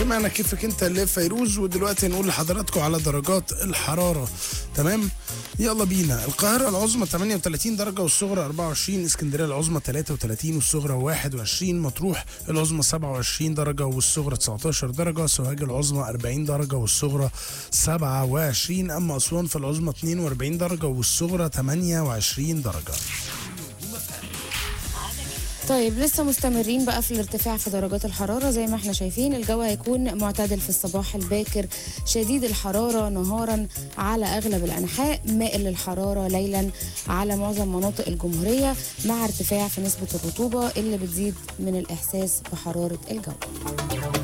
سمعنا كيفك انت لفيروز ودلوقتي هنقول لحضراتكم على درجات الحراره تمام يلا بينا القاهره العظمى 38 درجه والصغرى 24 اسكندريه العظمى 33 والصغرى 21 مطروح العظمى 27 درجه والصغرى 19 درجه سوهاج العظمى 40 درجه والصغرى 27 اما اسوان في العظمى 42 درجه والصغرى 28 درجه طيب لسه مستمرين بقى في الارتفاع في درجات الحرارة زي ما احنا شايفين الجو هيكون معتدل في الصباح الباكر شديد الحرارة نهارا على أغلب الأنحاء مائل للحرارة ليلا على معظم مناطق الجمهورية مع ارتفاع في نسبة الرطوبة اللي بتزيد من الإحساس بحرارة الجو